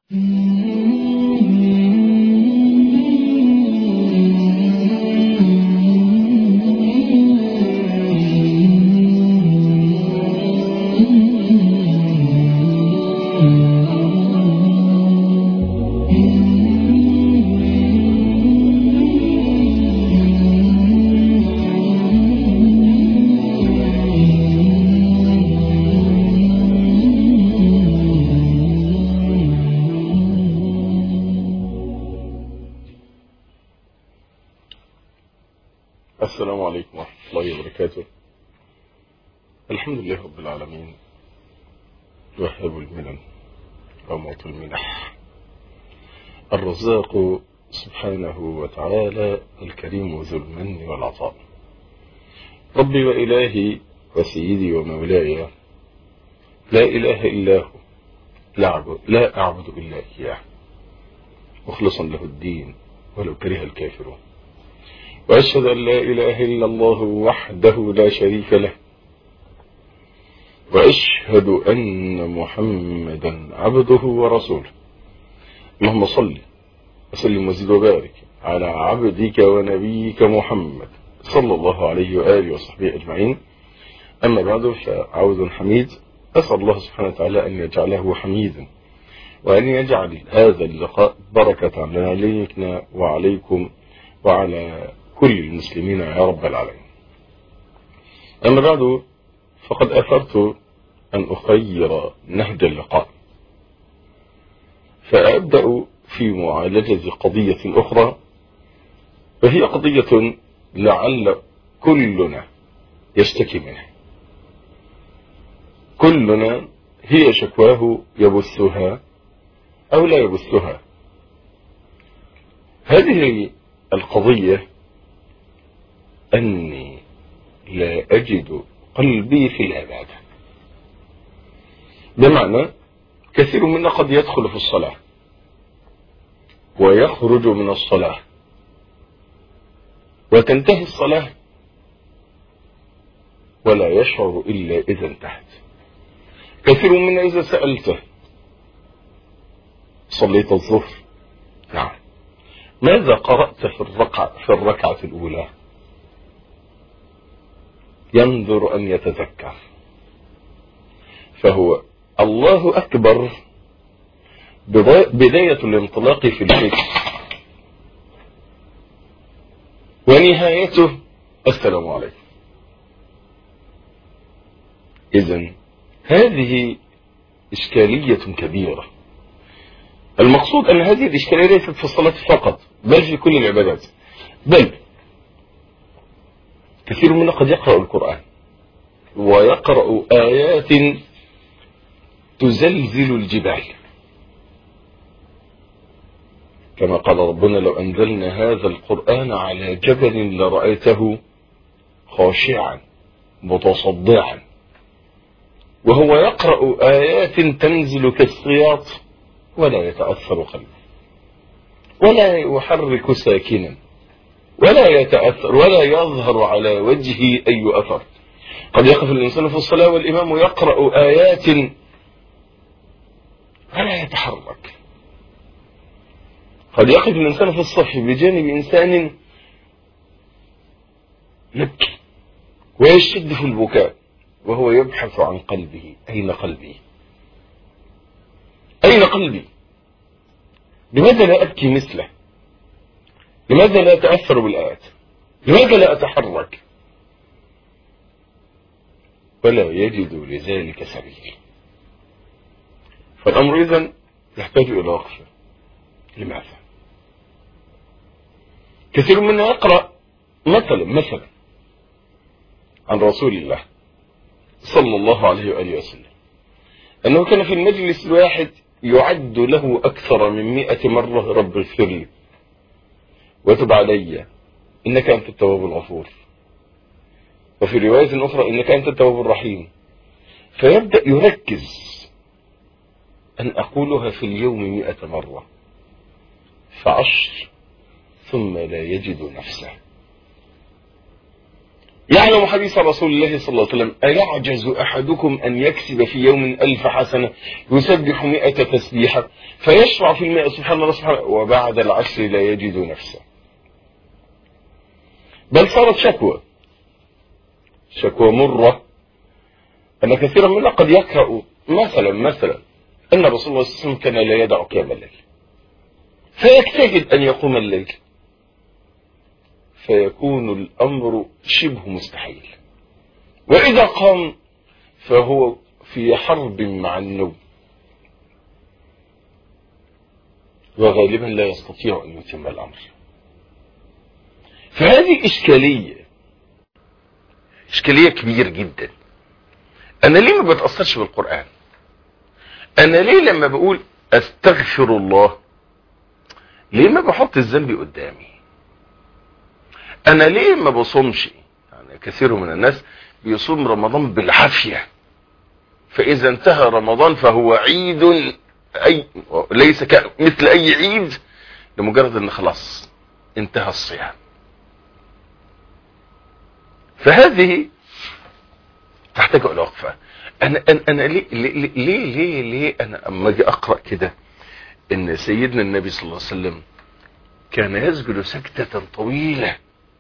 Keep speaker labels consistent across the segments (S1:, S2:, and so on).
S1: السلام عليكم ورحمة الله وبركاته الحمد لله رب العالمين وهاب المنن ومعطي المنح الرزاق سبحانه وتعالى الكريم ذو المن والعطاء ربي وإلهي وسيدي ومولاي لا إله إلا هو لا أعبد, لا أعبد إلا إياه مخلصا له الدين ولو كره الكافرون وأشهد أن لا إله إلا الله وحده لا شريك له وأشهد أن محمدا عبده ورسوله اللهم صل وسلم وزد وبارك على عبدك ونبيك محمد صلى الله عليه وآله وصحبه أجمعين أما بعد فعوذ حميد أسأل الله سبحانه وتعالى أن يجعله حميدا وأن يجعل هذا اللقاء بركة علينا وعليكم وعلى كل المسلمين يا رب العالمين أما بعد فقد أثرت أن أخير نهج اللقاء فأبدأ في معالجة قضية أخرى وهي قضية لعل كلنا يشتكي منها كلنا هي شكواه يبثها أو لا يبثها هذه القضية أني لا أجد قلبي في العبادة بمعنى كثير منا قد يدخل في الصلاة ويخرج من الصلاة وتنتهي الصلاة ولا يشعر إلا إذا انتهت كثير منا إذا سألته صليت الظهر نعم ماذا قرأت في الركعة, في الركعة الأولى ينظر أن يتذكر فهو الله أكبر بداية الانطلاق في الفكر ونهايته السلام عليكم إذا هذه إشكالية كبيرة المقصود أن هذه الإشكالية ليست في الصلاة فقط بل في كل العبادات بل كثير منا قد يقرأ القرآن ويقرأ آيات تزلزل الجبال كما قال ربنا لو أنزلنا هذا القرآن على جبل لرأيته خاشعا متصدعا وهو يقرأ آيات تنزل كالسياط ولا يتأثر قلبه ولا يحرك ساكنا ولا يتأثر ولا يظهر على وجهه أي أثر قد يقف الإنسان في الصلاة والإمام يقرأ آيات ولا يتحرك قد يقف الإنسان في الصف بجانب إنسان يبكي ويشد في البكاء وهو يبحث عن قلبه أين قلبي أين قلبي لماذا لا أبكي مثله لماذا لا أتأثر بالآيات لماذا لا أتحرك ولا يجد لذلك سبيل فالأمر إذن يحتاج إلى وقفة لماذا كثير منا يقرأ مثلا مثلا عن رسول الله صلى الله عليه وآله وسلم أنه كان في المجلس الواحد يعد له أكثر من مئة مرة رب اغفر لي وتب علي إنك أنت التواب الغفور وفي رواية أخرى إنك أنت التواب الرحيم فيبدأ يركز أن أقولها في اليوم مئة مرة فعشر ثم لا يجد نفسه يعلم حديث رسول الله صلى الله عليه وسلم أيعجز أحدكم أن يكسب في يوم ألف حسنة يسبح مئة تسبيحة فيشرع في المئة سبحان الله سبحانه وبعد العشر لا يجد نفسه بل صارت شكوى شكوى مرة أن كثيرا منا قد يقرأ مثلا مثلا أن رسول الله صلى الله عليه وسلم كان لا يدع قيام الليل فيجتهد أن يقوم الليل فيكون الأمر شبه مستحيل وإذا قام فهو في حرب مع النوم وغالبا لا يستطيع أن يتم الأمر فهذه إشكالية إشكالية كبيرة جدا أنا ليه ما بتأثرش بالقرآن أنا ليه لما بقول أستغفر الله ليه ما بحط الذنب قدامي انا ليه ما بصومش يعني كثير من الناس بيصوم رمضان بالعافية فاذا انتهى رمضان فهو عيد اي ليس مثل اي عيد لمجرد ان خلاص انتهى الصيام فهذه تحتاج الى وقفه انا انا, أنا ليه, ليه ليه ليه ليه انا اما اجي اقرا كده ان سيدنا النبي صلى الله عليه وسلم كان يسجد سكتة طويلة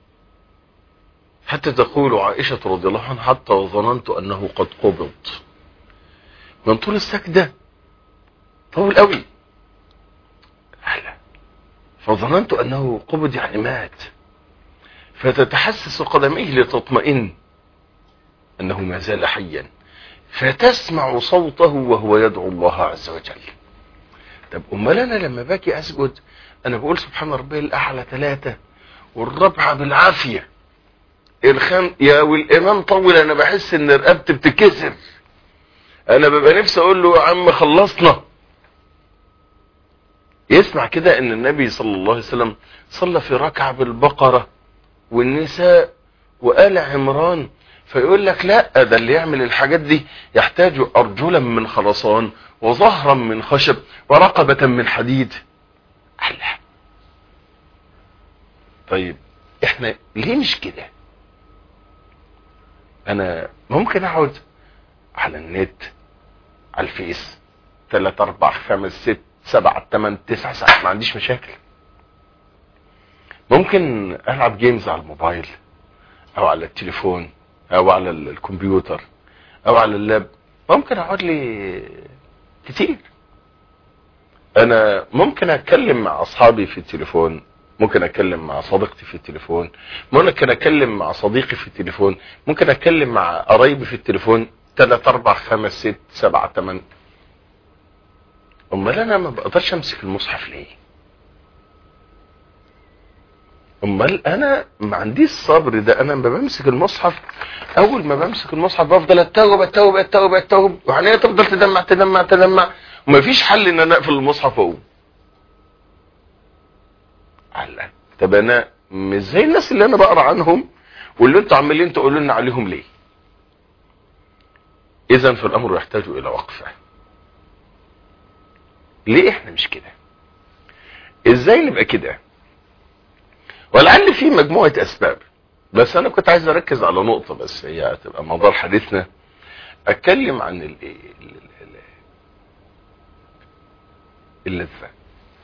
S1: حتى تقول عائشة رضي الله عنها حتى وظننت أنه قد قبض من طول السجدة طول قوي لا فظننت أنه قبض يعني مات فتتحسس قدميه لتطمئن أنه ما زال حيا فتسمع صوته وهو يدعو الله عز وجل طب أمال أنا لما باجي أسجد أنا بقول سبحان ربي الأعلى ثلاثة والرابعة بالعافية الخام يا والامام طول انا بحس ان رقبتي بتتكسر انا ببقى نفسي اقول له يا عم خلصنا يسمع كده ان النبي صلى الله عليه وسلم صلى في ركعة بالبقرة والنساء وآل عمران فيقول لك لا ده اللي يعمل الحاجات دي يحتاج ارجلا من خرسان وظهرا من خشب ورقبة من حديد الله طيب احنا ليه مش كده انا ممكن اقعد على النت على الفيس 3 4 5 6 7 8 9 ساعات ما عنديش مشاكل ممكن العب جيمز على الموبايل او على التليفون او على الكمبيوتر او على اللاب ممكن اقعد لي كتير انا ممكن اتكلم مع اصحابي في التليفون ممكن اتكلم مع صديقتي في التليفون ممكن اتكلم مع صديقي في التليفون ممكن اتكلم مع قرايبي في التليفون 3 4 5 6 7 8 امال انا ما بقدرش امسك المصحف ليه امال انا ما عنديش الصبر ده انا لما بمسك المصحف اول ما بمسك المصحف بفضل اتوب اتوب اتوب اتوب وعينيا تفضل تدمع تدمع تدمع ومفيش حل ان انا اقفل المصحف واقوم علق طب انا مش زي الناس اللي انا بقرا عنهم واللي انتوا عمالين تقولوا لنا عليهم ليه اذا فالامر يحتاج الى وقفه ليه احنا مش كده ازاي نبقى كده ولعل في مجموعه اسباب بس انا كنت عايز اركز على نقطه بس هي هتبقى مدار حديثنا اتكلم عن ال اللذه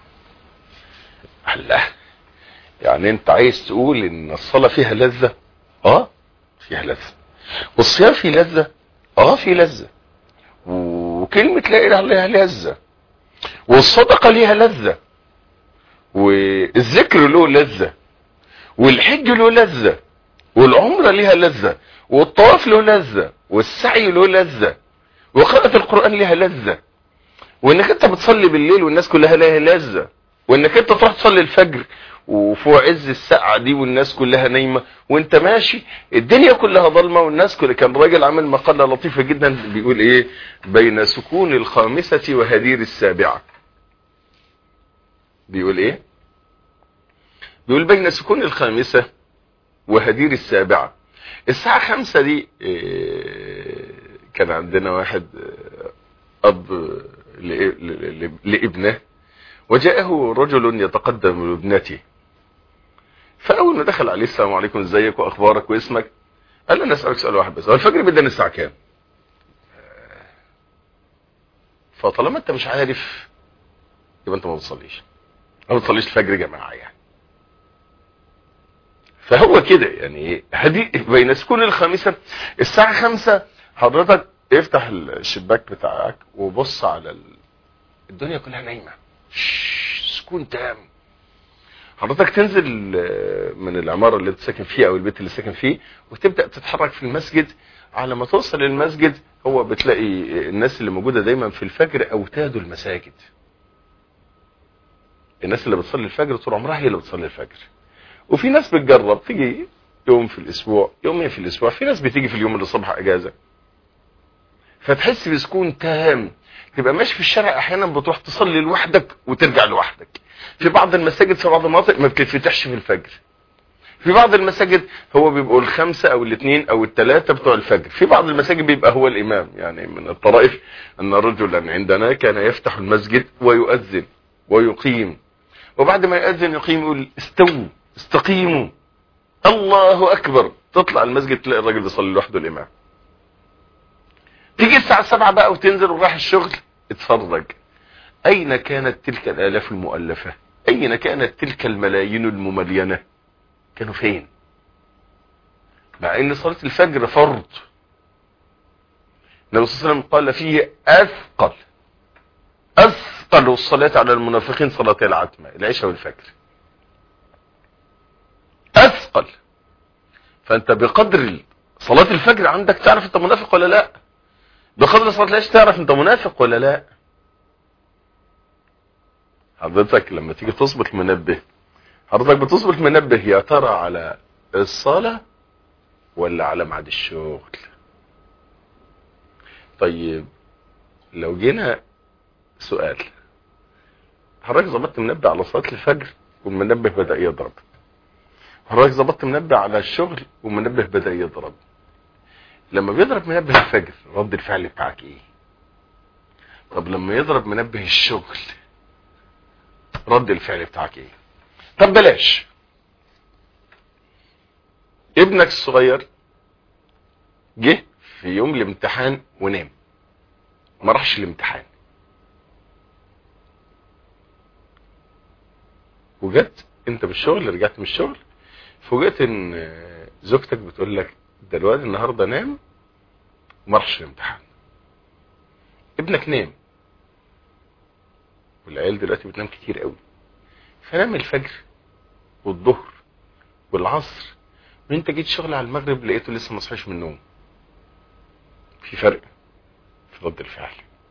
S1: الله يعني انت عايز تقول ان الصلاة فيها لذة اه فيها لذة والصيام فيه لذة اه فيه لذة وكلمة لا اله الا الله لذة والصدقة ليها لذة والذكر له لذة والحج له لذة والعمرة ليها لذة والطواف له لذة والسعي له لذة وقراءة القرآن ليها لذة وانك انت بتصلي بالليل والناس كلها لها لذة وانك انت تروح تصلي الفجر وفوق عز الساعة دي والناس كلها نايمة وانت ماشي الدنيا كلها ظلمة والناس كلها كان راجل عامل مقالة لطيفة جدا بيقول ايه بين سكون الخامسة وهدير السابعة بيقول ايه بيقول بين سكون الخامسة وهدير السابعة الساعة خمسة دي إيه كان عندنا واحد اب لابنه وجاءه رجل يتقدم لابنته فاول ما دخل عليه السلام عليكم ازيك واخبارك واسمك قال انا اسالك سؤال واحد بس هو الفجر بيدن الساعه كام فطالما انت مش عارف يبقى انت ما بتصليش ما بتصليش الفجر جماعه يعني فهو كده يعني هدي بين سكون الخامسه الساعه خمسة حضرتك افتح الشباك بتاعك وبص على ال... الدنيا كلها نايمه سكون تام حضرتك تنزل من العمارة اللي انت ساكن فيها او البيت اللي ساكن فيه وتبدأ تتحرك في المسجد على ما توصل للمسجد هو بتلاقي الناس اللي موجودة دايما في الفجر اوتادوا المساجد الناس اللي بتصلي الفجر طول عمرها هي اللي بتصلي الفجر وفي ناس بتجرب تيجي يوم في الاسبوع يومين في الاسبوع في ناس بتيجي في اليوم اللي الصبح اجازة فتحس بسكون تام تبقى ماشي في الشارع احيانا بتروح تصلي لوحدك وترجع لوحدك في بعض المساجد في بعض المناطق ما بتتفتحش في الفجر في بعض المساجد هو بيبقوا الخمسة او الاثنين او الثلاثة بتوع الفجر في بعض المساجد بيبقى هو الامام يعني من الطرائف ان رجلا عندنا كان يفتح المسجد ويؤذن ويقيم وبعد ما يؤذن يقيم يقول استووا استقيموا الله اكبر تطلع المسجد تلاقي الراجل بيصلي لوحده الامام تيجي الساعة سبعة بقى وتنزل وراح الشغل اتفرج اين كانت تلك الالاف المؤلفة اين كانت تلك الملايين المملينة كانوا فين مع ان صلاة الفجر فرض النبي صلى الله عليه وسلم قال فيه اثقل اثقل الصلاة على المنافقين صلاة العتمة العشاء والفجر اثقل فانت بقدر صلاة الفجر عندك تعرف انت منافق ولا لا بقدر صلاة العشاء تعرف انت منافق ولا لا حضرتك لما تيجي تظبط منبه حضرتك بتظبط منبه يا ترى على الصلاة ولا على ميعاد الشغل طيب لو جينا سؤال حضرتك ظبطت منبه على صلاة الفجر والمنبه بدأ يضرب حضرتك ظبطت منبه على الشغل والمنبه بدأ يضرب لما بيضرب منبه الفجر رد الفعل بتاعك ايه طب لما يضرب منبه الشغل رد الفعل بتاعك ايه طب بلاش ابنك الصغير جه في يوم الامتحان ونام ما راحش الامتحان وجت انت بالشغل رجعت من الشغل فوجئت ان زوجتك بتقول لك ده الواد النهارده نام وما راحش الامتحان ابنك نام والعيال دلوقتي بتنام كتير قوي فنام الفجر والظهر والعصر وانت جيت شغل على المغرب لقيته لسه ما صحيش من النوم في فرق في رد الفعل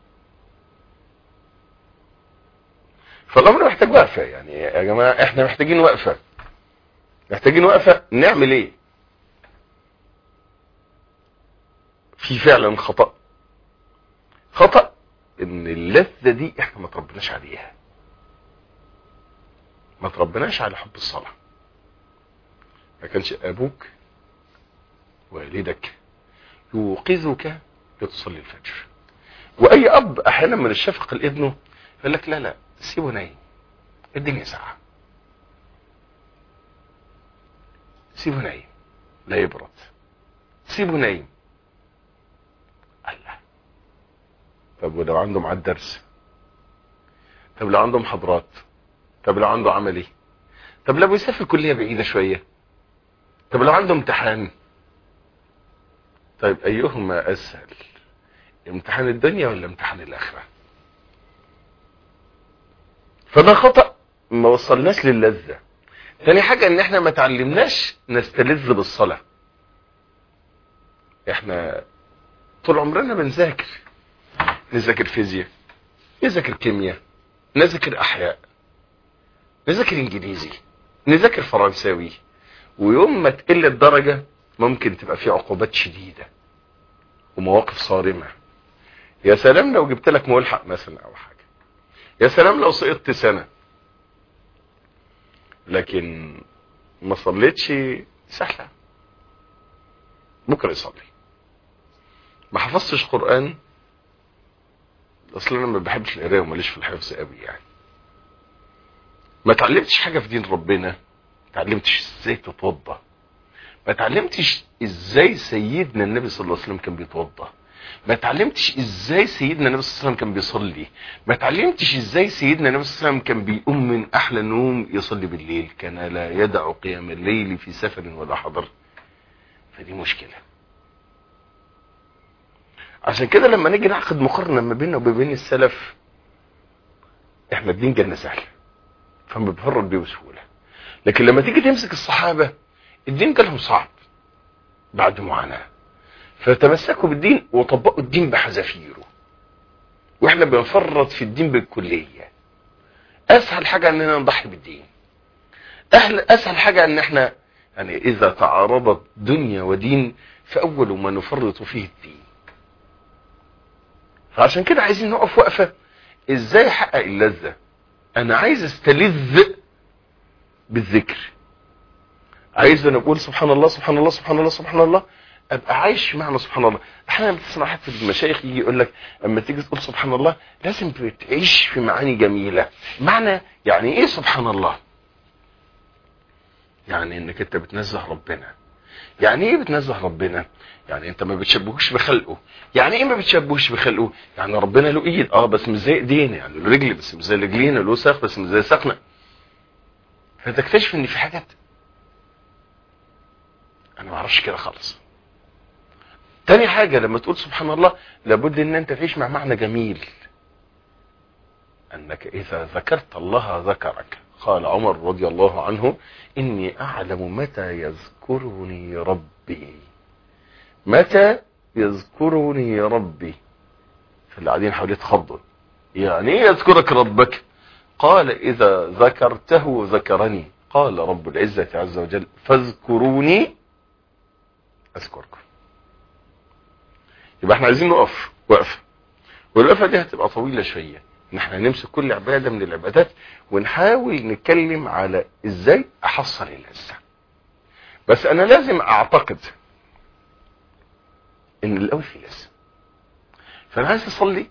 S1: فالامر محتاج وقفه يعني يا جماعه احنا محتاجين وقفه محتاجين وقفه نعمل ايه في فعلا خطا خطا ان اللذة دي احنا ما تربناش عليها ما تربناش على حب الصلاة ما كانش ابوك والدك يوقظك لتصلي الفجر واي اب احيانا من الشفقة لابنه يقول لك لا لا سيبه نايم الدنيا ساعة سيبه نايم لا يبرد سيبه نايم الله طب ولو عنده ميعاد درس طب لو عنده محاضرات طب لو عنده عملي طب لو بيسافر كلية بعيدة شوية طب لو عنده امتحان طيب ايهما اسهل امتحان الدنيا ولا امتحان الاخرة فده خطأ ما وصلناش للذة تاني حاجة ان احنا ما تعلمناش نستلذ بالصلاة احنا طول عمرنا بنذاكر نذاكر فيزياء نذاكر كيمياء نذاكر احياء نذاكر انجليزي نذاكر فرنساوي ويوم ما تقل الدرجة ممكن تبقى في عقوبات شديدة ومواقف صارمة يا سلام لو جبت لك ملحق مثلا او حاجة يا سلام لو سقطت سنة لكن ما صليتش سهلة بكرة يصلي ما حفظتش قرآن اصل انا ما بحبش القرايه وماليش في الحفظ قوي يعني ما اتعلمتش حاجه في دين ربنا ما اتعلمتش ازاي تتوضى ما اتعلمتش ازاي سيدنا النبي صلى الله عليه وسلم كان بيتوضا ما اتعلمتش ازاي سيدنا النبي صلى الله عليه وسلم كان بيصلي ما اتعلمتش ازاي سيدنا النبي صلى الله عليه وسلم كان بيقوم من احلى نوم يصلي بالليل كان لا يدع قيام الليل في سفر ولا حضر فدي مشكلة عشان كده لما نيجي نعقد مقارنة ما بيننا وبين السلف احنا الدين جالنا سهل فبنفرد بيه بسهولة لكن لما تيجي تمسك الصحابة الدين جالهم صعب بعد معاناة فتمسكوا بالدين وطبقوا الدين بحذافيره واحنا بنفرط في الدين بالكلية اسهل حاجة اننا نضحي بالدين أهل اسهل حاجة ان احنا يعني اذا تعارضت دنيا ودين فاول ما نفرط فيه الدين فعشان كده عايزين نقف وقفة ازاي احقق اللذة انا عايز استلذ بالذكر عايز انا اقول سبحان الله سبحان الله سبحان الله سبحان الله ابقى عايش معنى سبحان الله احيانا بتسمع حد في المشايخ يجي يقول لك اما تيجي تقول سبحان الله لازم بتعيش في معاني جميله معنى يعني ايه سبحان الله يعني انك انت بتنزه ربنا يعني ايه بتنزه ربنا يعني انت ما بتشبهوش بخلقه يعني ايه ما بتشبهوش بخلقه يعني ربنا له ايد اه بس مش زي ايدينا يعني له رجل بس مش زي رجلينا له ساق بس مش زي ساقنا فتكتشف ان في حاجات انا ما اعرفش كده خالص تاني حاجة لما تقول سبحان الله لابد ان انت تعيش مع معنى جميل انك اذا ذكرت الله ذكرك قال عمر رضي الله عنه اني اعلم متى يذكرني ربي متى يذكرني ربي فاللي قاعدين حواليه اتخضوا يعني ايه يذكرك ربك قال اذا ذكرته ذكرني قال رب العزة عز وجل فاذكروني اذكركم يبقى احنا عايزين نقف وقفه والوقفه دي هتبقى طويله شويه ان احنا نمسك كل عباده من العبادات ونحاول نتكلم على ازاي احصل اللذه بس انا لازم اعتقد ان الاول في لذه فانا عايز اصلي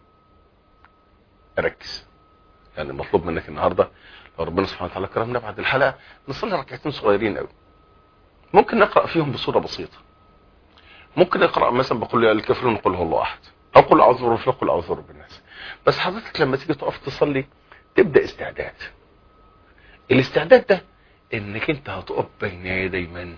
S1: اركز يعني المطلوب منك النهارده لو ربنا سبحانه وتعالى كرمنا بعد الحلقه نصلي ركعتين صغيرين قوي ممكن نقرا فيهم بصوره بسيطه ممكن اقرا مثلا بقول يا الكافرون قل هو الله احد او قل اعوذ برب قل اعوذ برب الناس بس حضرتك لما تيجي تقف تصلي تبدا استعداد الاستعداد ده انك انت هتقف بين يدي من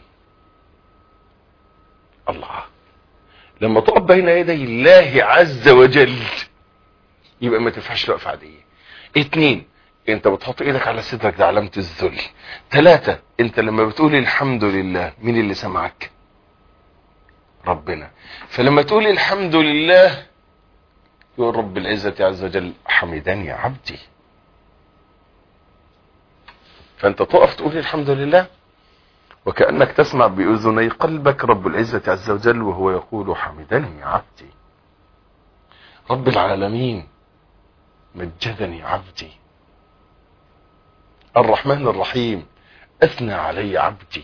S1: الله لما تقف بين يدي الله عز وجل يبقى ما تنفعش وقفه عاديه اتنين انت بتحط ايدك على صدرك ده علامه الذل ثلاثة انت لما بتقول الحمد لله مين اللي سمعك ربنا فلما تقول الحمد لله يقول رب العزة عز وجل حمدني عبدي فانت تقف تقول الحمد لله وكأنك تسمع بأذني قلبك رب العزة عز وجل وهو يقول حمدني عبدي رب العالمين مجدني عبدي الرحمن الرحيم أثنى علي عبدي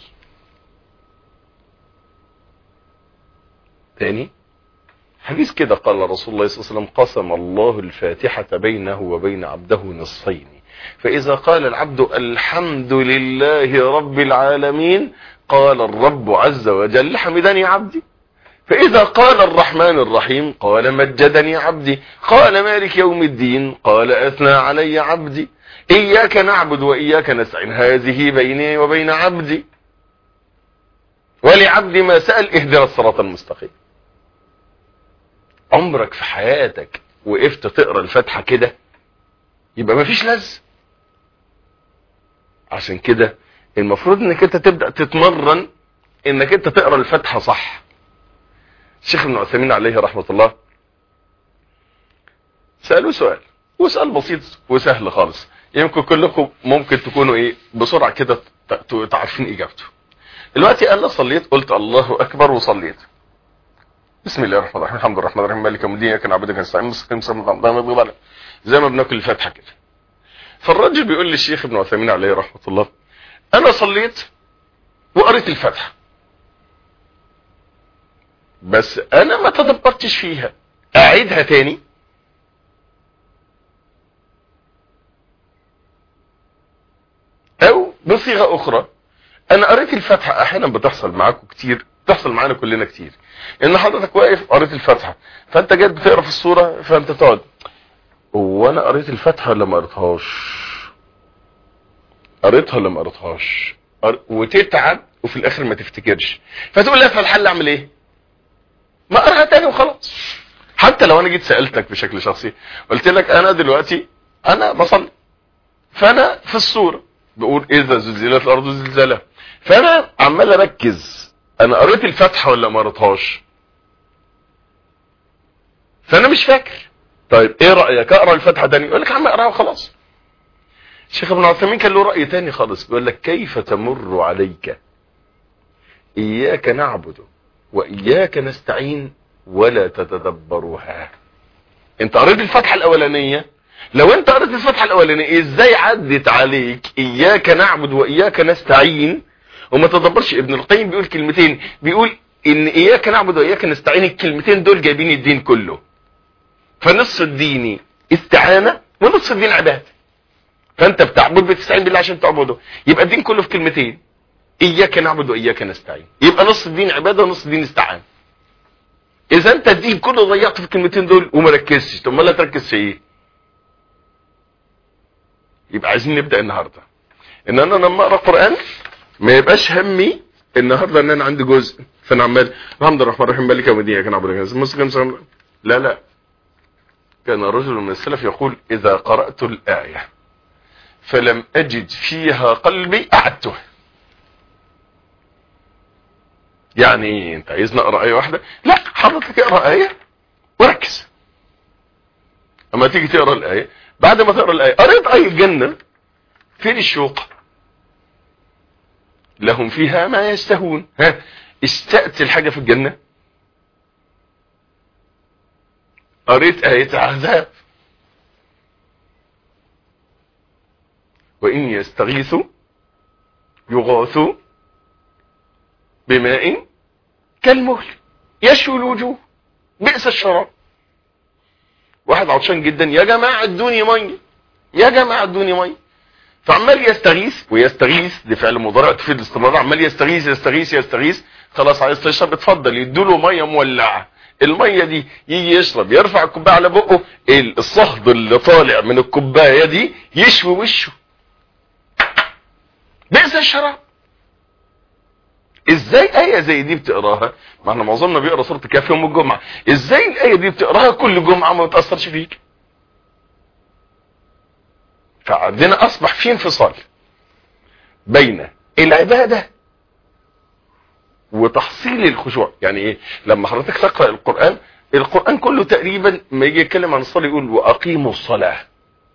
S1: ثاني حديث كده قال رسول الله صلى الله عليه وسلم قسم الله الفاتحة بينه وبين عبده نصفين فإذا قال العبد الحمد لله رب العالمين قال الرب عز وجل حمدني عبدي فإذا قال الرحمن الرحيم قال مجدني عبدي قال مالك يوم الدين قال أثنى علي عبدي إياك نعبد وإياك نستعين هذه بيني وبين عبدي ولعبدي ما سأل اهدنا الصراط المستقيم عمرك في حياتك وقفت تقرا الفاتحه كده يبقى مفيش لز عشان كده المفروض انك انت تبدا تتمرن انك انت تقرا الفاتحه صح الشيخ ابن عثيمين عليه رحمه الله سالوه سؤال وسؤال بسيط وسهل خالص يمكن كلكم ممكن تكونوا ايه بسرعه كده تعرفين اجابته دلوقتي انا صليت قلت الله اكبر وصليت بسم الله الرحمن الرحيم الحمد لله الرحمن الرحيم مالك يوم الدين كان عبدك نستعين مستقيم صراط زي ما بناكل الفاتحه كده فالراجل بيقول للشيخ ابن عثيمين عليه رحمه الله انا صليت وقريت الفاتحه بس انا ما تدبرتش فيها اعيدها تاني او بصيغه اخرى انا قريت الفاتحه احيانا بتحصل معاكم كتير بتحصل معانا كلنا كتير ان حضرتك واقف قريت الفاتحه فانت جاي بتقرا في الصوره فانت تقعد هو انا قريت الفاتحه ولا ما قريتهاش قريتها ولا ما قريتهاش قر- وتتعب وفي الاخر ما تفتكرش فتقول لي فالحل اعمل ايه ما اقراها تاني وخلاص حتى لو انا جيت سالتك بشكل شخصي قلت لك انا دلوقتي انا بصلي فانا في الصوره بقول اذا زلزلت الارض زلزالها فانا عمال اركز انا قريت الفاتحه ولا ما قريتهاش فانا مش فاكر طيب ايه رايك اقرا الفاتحه تاني يقول لك يا عم اقراها وخلاص الشيخ ابن عثيمين كان له راي تاني خالص بيقول لك كيف تمر عليك اياك نعبد واياك نستعين ولا تتدبرها انت قريت الفتحه الاولانيه لو انت قريت الفتحه الاولانيه ازاي عدت عليك اياك نعبد واياك نستعين وما تدبرش ابن القيم بيقول كلمتين بيقول ان اياك نعبد واياك نستعين الكلمتين دول جايبين الدين كله فنص الدين استعانه ونص الدين عباده فانت بتعبد بتستعين بالله عشان تعبده يبقى الدين كله في كلمتين اياك نعبد واياك نستعين يبقى نص الدين عباده ونص الدين استعانه اذا انت الدين كله ضيعته في الكلمتين دول وما ركزتش طب ما لا تركز في ايه يبقى عايزين نبدا النهارده ان انا لما اقرا قران ما يبقاش همي النهارده ان انا عندي جزء فانا عمال الحمد لله الرحمن الرحيم مالك يوم الدين اياك نعبد واياك نستعين لا لا كان رجل من السلف يقول اذا قرات الايه فلم اجد فيها قلبي اعدتها يعني ايه انت عايزني اقرا ايه واحده لا حضرتك اقرا ايه وركز اما تيجي تقرا الايه بعد ما تقرا الايه قريت ايه الجنه فين الشوق لهم فيها ما يستهون ها استأت الحاجه في الجنه قريت ايه عذاب وإن يستغيثوا يغاثوا بماء كالمهل يشوي الوجوه بئس الشراب واحد عطشان جدا يا جماعة ادوني مية يا جماعة ادوني مية فعمال يستغيث ويستغيث دي فعل مضارع تفيد الاستمرار عمال يستغيث يستغيث يستغيث خلاص عايز تشرب اتفضل يدوله ميه مولعه الميه دي يجي يشرب يرفع الكوبايه على بقه الصهد اللي طالع من الكوبايه دي يشوي وشه بئس الشراب ازاي ايه زي دي بتقراها ما احنا معظمنا بيقرا سوره الكهف يوم الجمعه ازاي الايه دي بتقراها كل جمعه ما بتاثرش فيك فعندنا اصبح في انفصال بين العباده وتحصيل الخشوع يعني ايه لما حضرتك تقرا القران القران كله تقريبا ما يجي يتكلم عن الصلاه يقول واقيموا الصلاه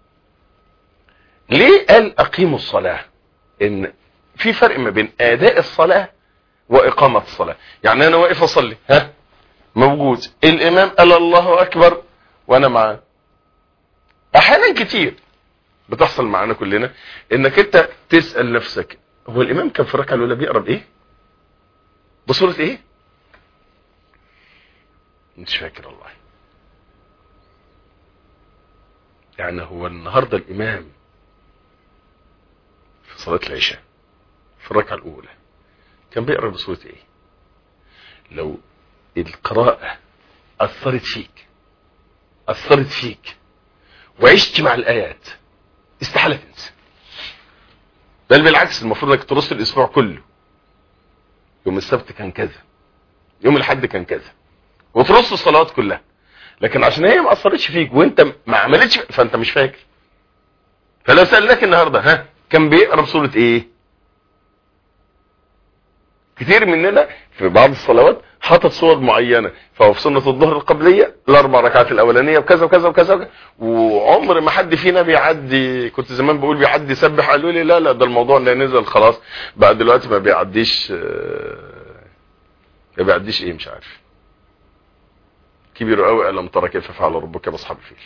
S1: ليه قال اقيموا الصلاه ان في فرق ما بين اداء الصلاه واقامه الصلاه يعني انا واقف اصلي ها موجود الامام قال الله اكبر وانا معاه احيانا كتير بتحصل معانا كلنا انك انت تسال نفسك هو الامام كان في الركعه الاولى بيقرا بايه بصوره ايه مش فاكر والله يعني هو النهارده الامام في صلاه العشاء في الركعه الاولى كان بيقرا بصوره ايه لو القراءه اثرت فيك اثرت فيك وعشت مع الايات استحاله تنسى بل بالعكس المفروض انك ترص الاسبوع كله يوم السبت كان كذا يوم الاحد كان كذا وترص الصلوات كلها لكن عشان هي ما اثرتش فيك وانت ما عملتش فانت مش فاكر فلو سالناك النهارده ها كان بيقرا بصوره ايه كتير مننا في بعض الصلوات حاطط صور معينه فهو في سنه الظهر القبليه الاربع ركعات الاولانيه وكذا وكذا وكذا, وكذا وعمر ما حد فينا بيعدي كنت زمان بقول بيعدي سبح قالوا لي لا لا ده الموضوع اللي نزل خلاص بقى دلوقتي ما بيعديش ما بيعديش ايه مش عارف كبير قوي الم ترى كيف فعل ربك باصحاب الفيل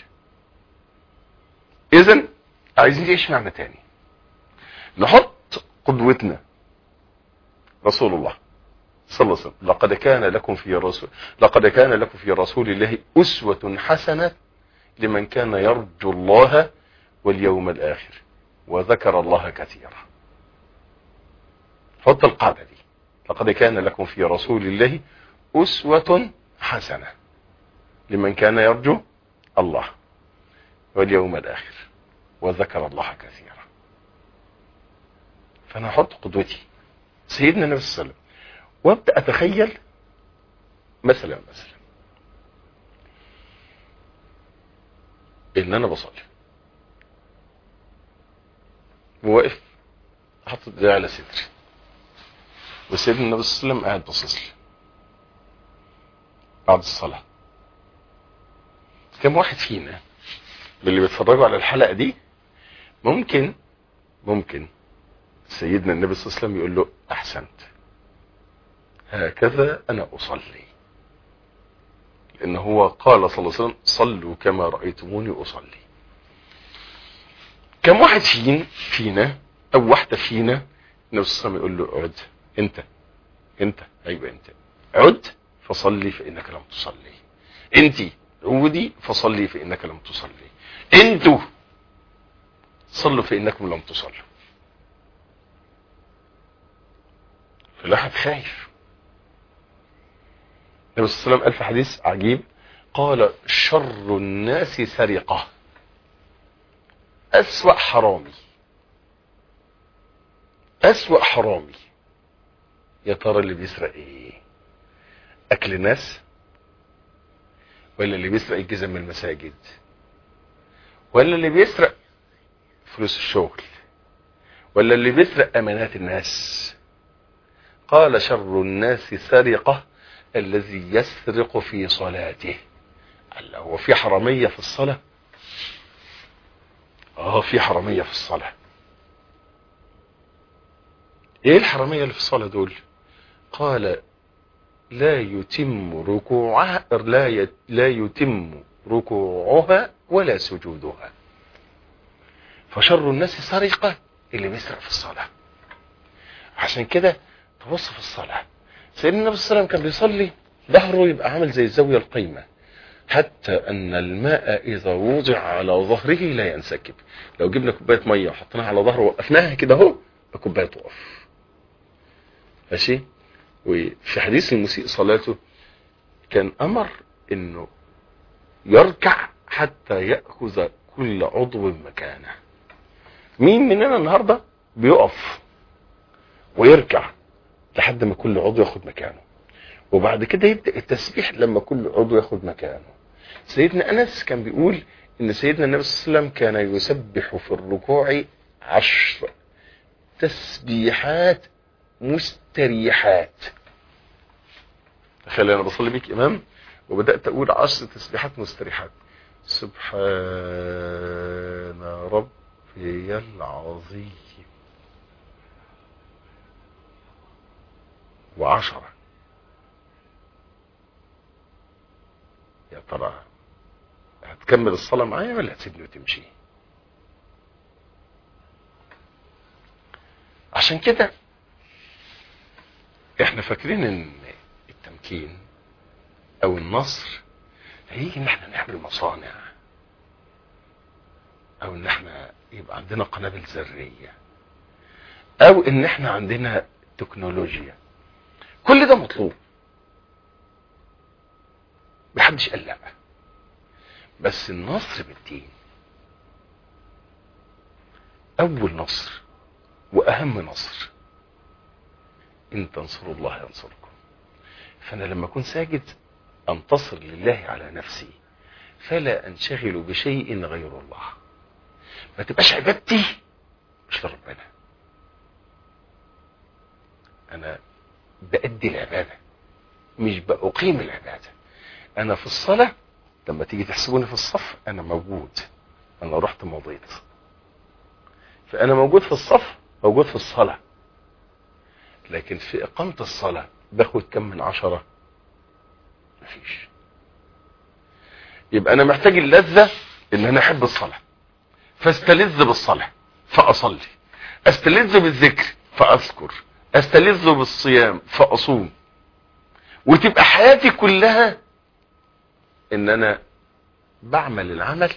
S1: اذا عايزين نعيش معنى تاني نحط قدوتنا رسول الله صلى الله عليه وسلم لقد كان لكم في رسول لقد كان لكم في رسول الله أسوة حسنة لمن كان يرجو الله واليوم الآخر وذكر الله كثيرا حط القاعدة دي لقد كان لكم في رسول الله أسوة حسنة لمن كان يرجو الله واليوم الآخر وذكر الله كثيرا فأنا أحط قدوتي سيدنا النبي صلى الله عليه وسلم وابدأ أتخيل مثلا مثلا إن أنا بصلي وواقف حاطط ايدي على صدري وسيدنا النبي صلى الله عليه وسلم قاعد باصص لي بعد الصلاة كم واحد فينا من اللي بيتفرجوا على الحلقة دي ممكن ممكن سيدنا النبي صلى الله عليه وسلم يقول له أحسنت هكذا أنا أصلي لأن هو قال صلى الله عليه وسلم صلوا كما رأيتموني أصلي كم واحد فينا فينا أو واحدة فينا النبي صلى الله عليه وسلم يقول له عد أنت أنت أيوة أنت عد فصلي فإنك لم تصلي أنت عودي فصلي فإنك لم تصلي أنتوا صلوا فإنكم لم تصلوا فالواحد خايف النبي صلى الله عليه وسلم قال في حديث عجيب قال شر الناس سرقة أسوأ حرامي أسوأ حرامي يا ترى اللي بيسرق ايه اكل ناس ولا اللي بيسرق الجزم من المساجد ولا اللي بيسرق فلوس الشغل ولا اللي بيسرق امانات الناس قال شر الناس سرقة الذي يسرق في صلاته قال هو في حرامية في الصلاة اه في حرامية في الصلاة ايه الحرامية اللي في الصلاة دول قال لا يتم ركوعها لا يت لا يتم ركوعها ولا سجودها فشر الناس سرقة اللي بيسرق في الصلاة عشان كده تبص في الصلاة سيدنا النبي صلى الله عليه وسلم كان بيصلي ظهره يبقى عامل زي الزاوية القيمة حتى ان الماء اذا وضع على ظهره لا ينسكب لو جبنا كوبايه ميه وحطيناها على ظهره ووقفناها كده اهو الكوبايه تقف ماشي وفي حديث المسيء صلاته كان امر انه يركع حتى ياخذ كل عضو مكانه مين مننا النهارده بيقف ويركع لحد ما كل عضو ياخد مكانه وبعد كده يبدا التسبيح لما كل عضو ياخد مكانه سيدنا انس كان بيقول ان سيدنا النبي صلى الله عليه وسلم كان يسبح في الركوع عشر تسبيحات مستريحات تخيل انا بصلي بيك امام وبدات اقول عشر تسبيحات مستريحات سبحان ربي العظيم وعشرة يا ترى هتكمل الصلاة معايا ولا هتسيبني وتمشي عشان كده احنا فاكرين ان التمكين او النصر هيجي ان احنا نعمل مصانع او ان احنا يبقى عندنا قنابل ذرية او ان احنا عندنا تكنولوجيا كل ده مطلوب محدش قال لا بس النصر بالدين اول نصر واهم نصر ان تنصروا الله ينصركم فانا لما اكون ساجد انتصر لله على نفسي فلا انشغل بشيء غير الله ما تبقاش عبادتي مش لربنا انا بأدي العبادة مش بأقيم العبادة انا في الصلاة لما تيجي تحسبوني في الصف انا موجود انا رحت مضيت فانا موجود في الصف موجود في الصلاة لكن في اقامة الصلاة باخد كم من عشرة مفيش يبقى انا محتاج اللذة ان انا احب الصلاة فاستلذ بالصلاة فاصلي استلذ بالذكر فاذكر استلذ بالصيام فاصوم وتبقى حياتي كلها ان انا بعمل العمل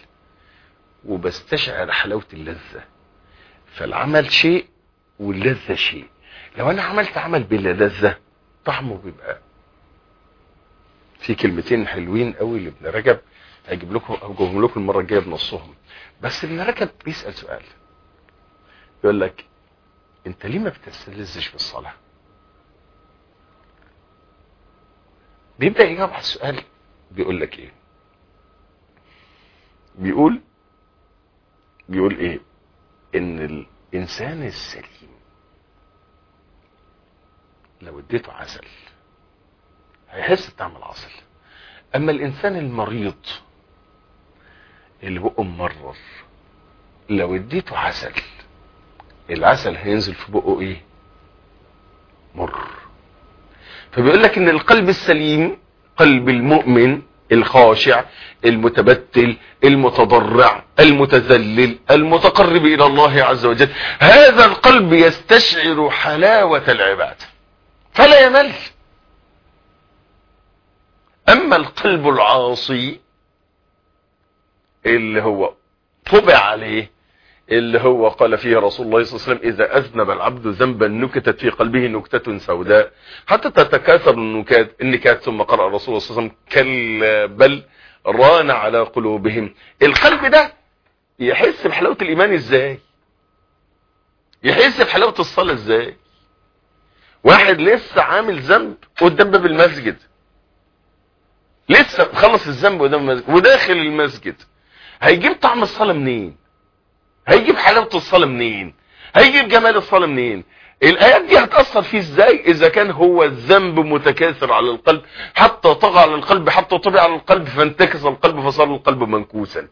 S1: وبستشعر حلاوة اللذة فالعمل شيء واللذة شيء لو انا عملت عمل بلذة طعمه بيبقى في كلمتين حلوين قوي لابن رجب هجيب لكم هجيبهم لكم المره الجايه بنصهم بس ابن رجب بيسال سؤال يقول لك انت ليه ما بتستلذش بالصلاه بيبدا يجاوب على السؤال بيقول لك ايه بيقول بيقول ايه ان الانسان السليم لو اديته عسل هيحس بطعم العسل اما الانسان المريض اللي بقه ممرر لو اديته عسل العسل هينزل في بقه ايه مر فبيقول لك ان القلب السليم قلب المؤمن الخاشع المتبتل المتضرع المتذلل المتقرب الى الله عز وجل هذا القلب يستشعر حلاوة العبادة فلا يمل اما القلب العاصي اللي هو طبع عليه اللي هو قال فيه رسول الله صلى الله عليه وسلم اذا اذنب العبد ذنبا نكتت في قلبه نكتة سوداء حتى تتكاثر النكات النكات ثم قرأ الرسول صلى الله عليه وسلم كلا بل ران على قلوبهم القلب ده يحس بحلاوة الايمان ازاي يحس بحلاوة الصلاة ازاي واحد لسه عامل ذنب قدام باب المسجد لسه مخلص الذنب قدام المسجد وداخل المسجد هيجيب طعم الصلاة منين هيجيب حلاوة الصلاة منين هيجيب جمال الصلاة منين الايات دي هتأثر فيه ازاي اذا كان هو الذنب متكاثر على القلب حتى طغى على القلب حتى طبع على القلب فانتكس القلب فصار القلب منكوسا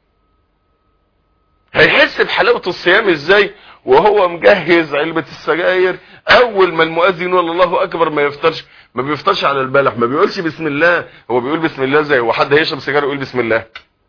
S1: هيحس بحلاوة الصيام ازاي وهو مجهز علبة السجاير اول ما المؤذن يقول الله اكبر ما يفطرش ما بيفطرش على البلح ما بيقولش بسم الله هو بيقول بسم الله زي هو حد هيشرب سيجاره يقول بسم الله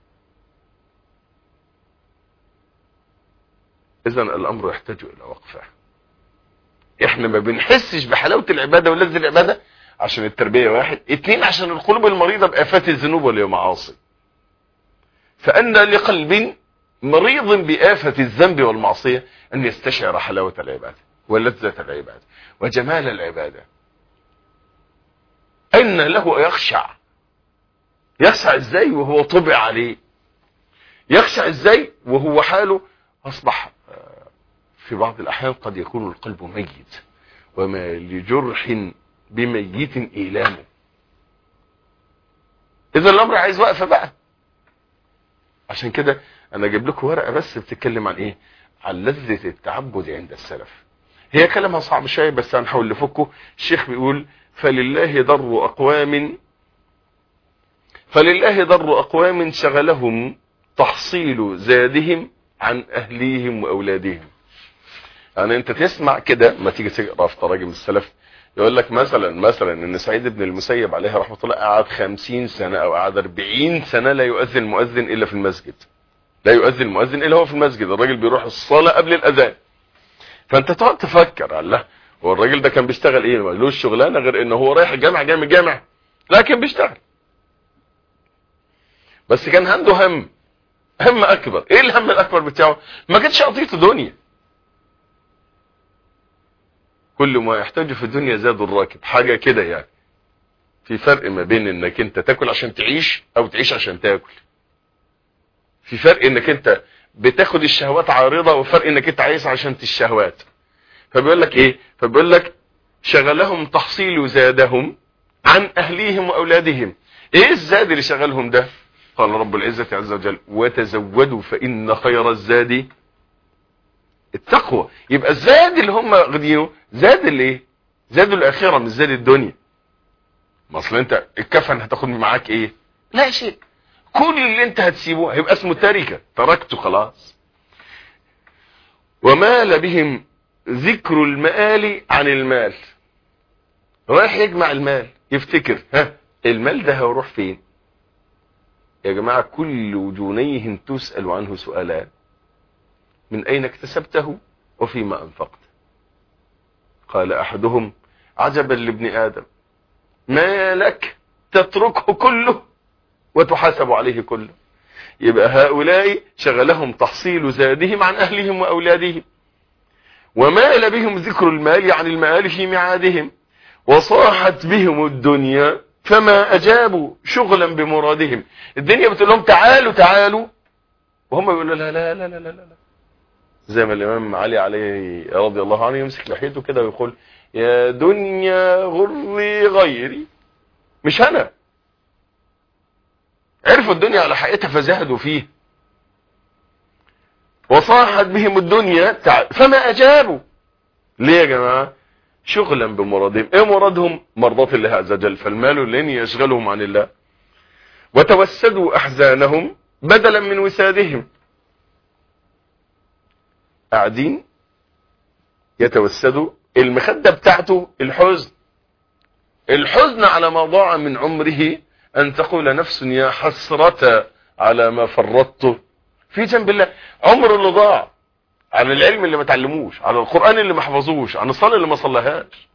S1: اذا الامر يحتاج الى وقفه احنا ما بنحسش بحلاوه العباده ولذة العباده عشان التربيه واحد اتنين عشان القلوب المريضه بافات الذنوب والمعاصي فان لقلب مريض بآفة الذنب والمعصية أن يستشعر حلاوة العبادة ولذة العبادة وجمال العبادة أن له يخشع يخشع ازاي وهو طبع عليه يخشع ازاي وهو حاله أصبح في بعض الأحيان قد يكون القلب ميت وما لجرح بميت إيلامه إذا الأمر عايز وقفة بقى عشان كده انا اجيب لكم ورقه بس بتتكلم عن ايه عن لذة التعبد عند السلف هي كلامها صعب شويه بس هنحاول نفكه الشيخ بيقول فلله ضر اقوام فلله ضر اقوام شغلهم تحصيل زادهم عن اهليهم واولادهم يعني انت تسمع كده ما تيجي تقرا في تراجم السلف يقول لك مثلا مثلا ان سعيد بن المسيب عليه رحمه الله قعد 50 سنه او قعد 40 سنه لا يؤذن مؤذن الا في المسجد لا يؤذن المؤذن الا هو في المسجد الراجل بيروح الصلاه قبل الاذان فانت تقعد تفكر الله هو الراجل ده كان بيشتغل ايه ملوش شغلانه غير ان هو رايح الجامع جاي من الجامع لكن بيشتغل بس كان عنده هم هم اكبر ايه الهم الاكبر بتاعه ما كانتش قضيته دنيا كل ما يحتاج في الدنيا زاد الراكب حاجه كده يعني في فرق ما بين انك انت تاكل عشان تعيش او تعيش عشان تاكل في فرق انك انت بتاخد الشهوات عارضة وفرق انك انت عايز عشان الشهوات فبيقول لك ايه فبيقول لك شغلهم تحصيل زادهم عن اهليهم واولادهم ايه الزاد اللي شغلهم ده قال رب العزة عز وجل وتزودوا فان خير الزاد التقوى يبقى الزاد اللي هم غدينه زاد الايه زاد الاخره مش زاد الدنيا ما اصل انت الكفن هتاخد معاك ايه لا شيء كل اللي انت هتسيبه هيبقى اسمه تركة تركته خلاص ومال بهم ذكر المآل عن المال رايح يجمع المال يفتكر ها المال ده هيروح فين يا جماعة كل وجونيهم تسأل عنه سؤالان من اين اكتسبته وفيما انفقت قال احدهم عجبا لابن ادم ما لك تتركه كله وتحاسب عليه كله يبقى هؤلاء شغلهم تحصيل زادهم عن أهلهم وأولادهم ومال بهم ذكر المال عن المآل في معادهم وصاحت بهم الدنيا فما أجابوا شغلا بمرادهم الدنيا بتقول لهم تعالوا تعالوا وهم يقولوا لا لا لا لا لا لا زي ما الإمام علي عليه رضي الله عنه يمسك لحيته كده ويقول يا دنيا غري غيري مش أنا عرفوا الدنيا على حقيقتها فزهدوا فيه وصاحت بهم الدنيا فما أجابوا ليه يا جماعة شغلا بمرادهم ايه مرادهم مرضات الله عز وجل فالمال لن يشغلهم عن الله وتوسدوا أحزانهم بدلا من وسادهم قاعدين يتوسدوا المخدة بتاعته الحزن الحزن على ما ضاع من عمره أن تقول نفس يا حسرة على ما فرطت في جنب الله عمر اللي ضاع على العلم اللي ما تعلموش على القرآن اللي ما حفظوش عن الصلاة اللي ما صلىهاش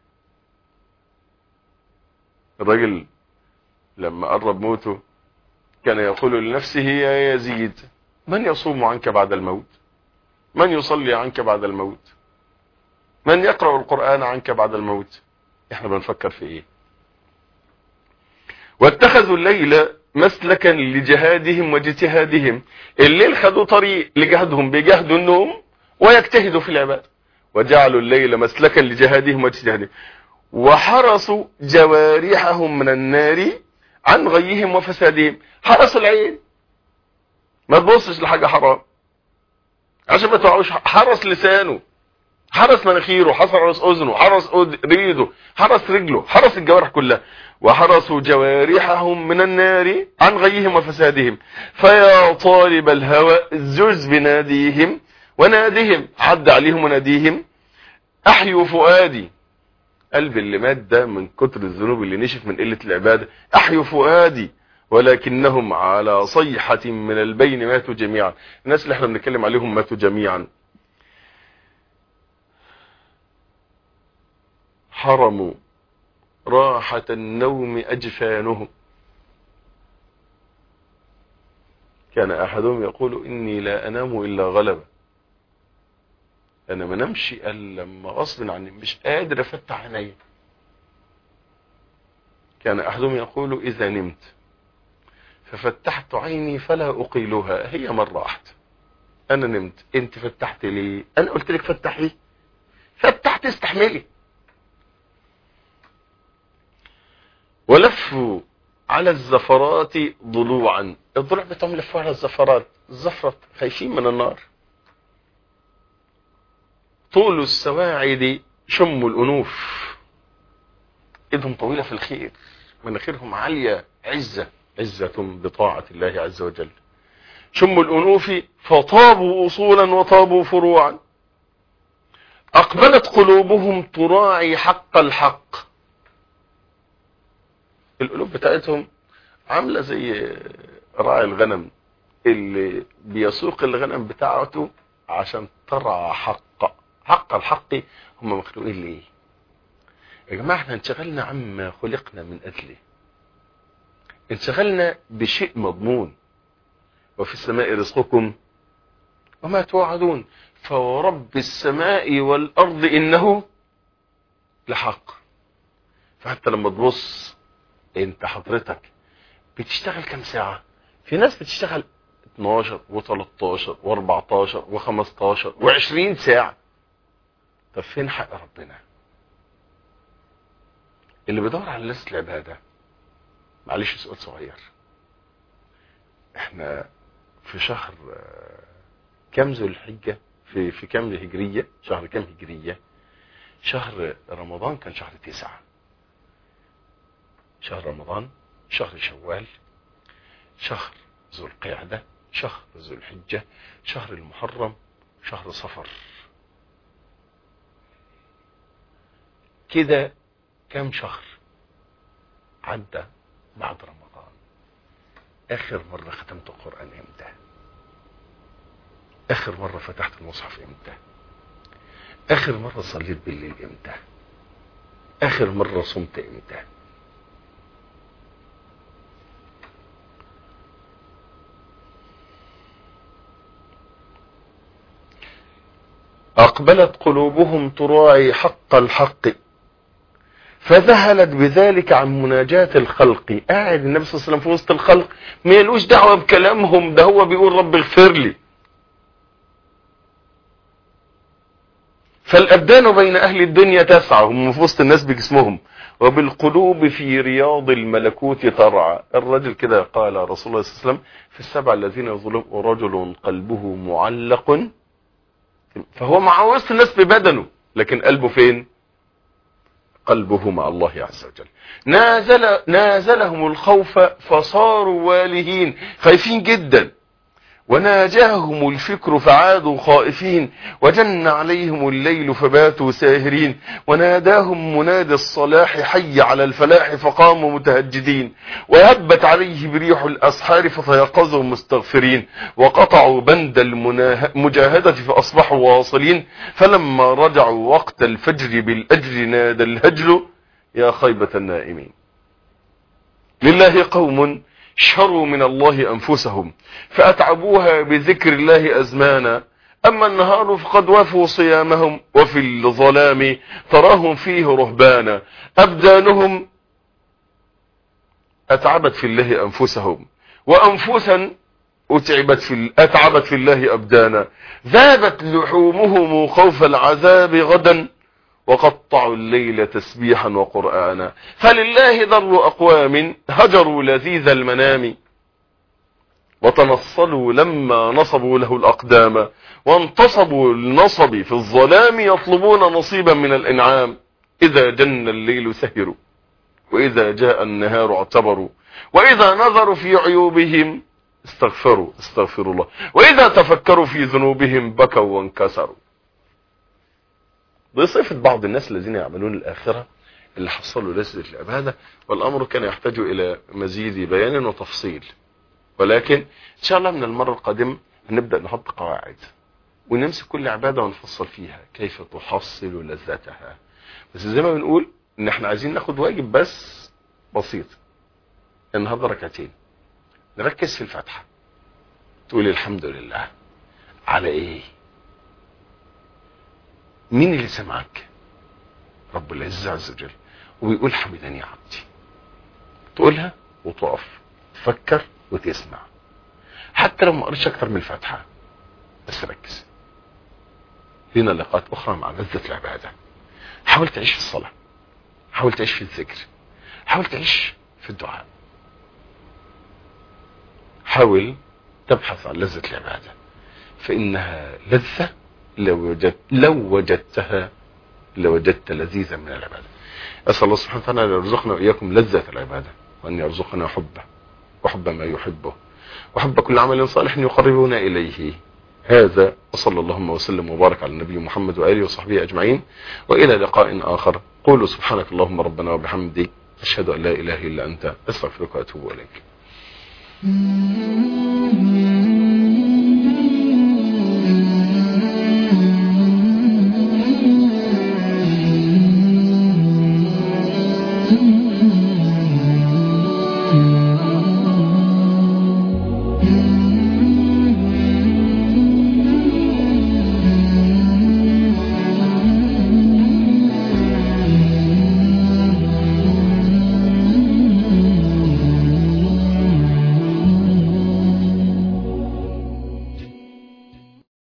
S1: الراجل لما قرب موته كان يقول لنفسه يا يزيد من يصوم عنك بعد الموت من يصلي عنك بعد الموت من يقرأ القرآن عنك بعد الموت احنا بنفكر في ايه واتخذوا الليل مسلكا لجهادهم واجتهادهم الليل خدوا طريق لجهدهم بيجهدوا النوم ويجتهدوا في العبادة وجعلوا الليل مسلكا لجهادهم واجتهادهم وحرسوا جوارحهم من النار عن غيهم وفسادهم حرسوا العين ما تبصش لحاجة حرام عشان ما تقعوش حرس لسانه حرس مناخيره حرس اذنه حرس ريده حرس رجله حرس الجوارح كلها وحرسوا جوارحهم من النار عن غيهم وفسادهم فيا طالب الهوى زز بناديهم ونادهم عد عليهم وناديهم احيوا فؤادي قلب اللي مات ده من كتر الذنوب اللي نشف من قلة العبادة احيوا فؤادي ولكنهم على صيحة من البين ماتوا جميعا الناس اللي احنا بنتكلم عليهم ماتوا جميعا حرموا راحة النوم أجفانهم كان أحدهم يقول إني لا أنام إلا غلبة أنا ما نمشي إلا لما غصب عني مش قادر أفتح عيني كان أحدهم يقول إذا نمت ففتحت عيني فلا أقيلها هي مرة واحدة أنا نمت أنت فتحت لي أنا قلت لك فتحي فتحت استحملي ولفوا على الزفرات ضلوعا الضلوع بتاعهم لفوا على الزفرات الزفرة خايفين من النار طول السواعد شموا الأنوف ايدهم طويلة في الخير مناخيرهم عالية عزة عزة بطاعة الله عز وجل شموا الأنوف فطابوا أصولا وطابوا فروعا أقبلت قلوبهم تراعي حق الحق القلوب بتاعتهم عاملة زي راعي الغنم اللي بيسوق الغنم بتاعته عشان ترعى حق حق الحق هم مخلوقين ليه يا جماعة احنا انشغلنا عما خلقنا من أجله انشغلنا بشيء مضمون وفي السماء رزقكم وما توعدون فورب السماء والأرض إنه لحق فحتى لما تبص انت حضرتك بتشتغل كم ساعة في ناس بتشتغل 12 و13 و14 و15 و20 ساعة طب فين حق ربنا اللي بيدور على لسه العبادة معلش سؤال صغير احنا في شهر كم ذو الحجة في في كم هجرية شهر كم هجرية شهر رمضان كان شهر تسعة شهر رمضان شهر شوال شهر ذو القعدة شهر ذو الحجة شهر المحرم شهر صفر كده كم شهر عدى بعد رمضان اخر مرة ختمت القرآن امتى اخر مرة فتحت المصحف امتى اخر مرة صليت بالليل امتى اخر مرة صمت امتى أقبلت قلوبهم تراعي حق الحق فذهلت بذلك عن مناجاة الخلق قاعد النبي صلى الله عليه وسلم في وسط الخلق ما يلوش دعوة بكلامهم ده هو بيقول رب اغفر لي فالأبدان بين أهل الدنيا تسعى هم في وسط الناس بجسمهم وبالقلوب في رياض الملكوت ترعى الرجل كده قال رسول الله صلى الله عليه وسلم في السبع الذين يظلم رجل قلبه معلق فهو مع وسط الناس ببدنه لكن قلبه فين قلبه مع الله عز وجل نازل نازلهم الخوف فصاروا والهين خايفين جدا وناجاهم الفكر فعادوا خائفين وجن عليهم الليل فباتوا ساهرين وناداهم منادي الصلاح حي على الفلاح فقاموا متهجدين وهبت عليه بريح الأسحار فتيقظوا مستغفرين وقطعوا بند المجاهدة فأصبحوا واصلين فلما رجعوا وقت الفجر بالأجر نادى الهجل يا خيبة النائمين لله قوم شروا من الله أنفسهم فأتعبوها بذكر الله أزمانا أما النهار فقد وفوا صيامهم وفي الظلام تراهم فيه رهبانا أبدانهم أتعبت في الله أنفسهم وأنفسا أتعبت في أتعبت في الله أبدانا ذابت لحومهم خوف العذاب غدا وقطعوا الليل تسبيحا وقرآنا فلله ذر أقوام هجروا لذيذ المنام وتنصلوا لما نصبوا له الأقدام وانتصبوا النصب في الظلام يطلبون نصيبا من الإنعام إذا جن الليل سهروا وإذا جاء النهار اعتبروا وإذا نظروا في عيوبهم استغفروا استغفروا الله وإذا تفكروا في ذنوبهم بكوا وانكسروا بصفة بعض الناس الذين يعملون الآخرة اللي حصلوا لذة العبادة والأمر كان يحتاج إلى مزيد بيان وتفصيل ولكن إن شاء الله من المرة القادمة هنبدأ نحط قواعد ونمسك كل عبادة ونفصل فيها كيف تحصل لذتها بس زي ما بنقول ان احنا عايزين ناخد واجب بس بسيط النهارده ركعتين نركز في الفاتحه تقول الحمد لله على ايه مين اللي سمعك رب العزة عز وجل وبيقول حمدني عبدي تقولها وتقف تفكر وتسمع حتى لو ما قريتش اكتر من الفاتحه بس ركز لنا لقاءات اخرى مع لذة العبادة حاول تعيش في الصلاة حاول تعيش في الذكر حاول تعيش في الدعاء حاول تبحث عن لذة العبادة فإنها لذة لو وجدت لو وجدتها لوجدت لذيذا من العبادة أسأل الله سبحانه وتعالى أن يرزقنا وإياكم لذة العبادة وأن يرزقنا حبه وحب ما يحبه وحب كل عمل صالح يقربنا إليه هذا وصلى اللهم وسلم وبارك على النبي محمد وآله وصحبه أجمعين وإلى لقاء آخر قولوا سبحانك اللهم ربنا وبحمدك أشهد أن لا إله إلا أنت أستغفرك وأتوب إليك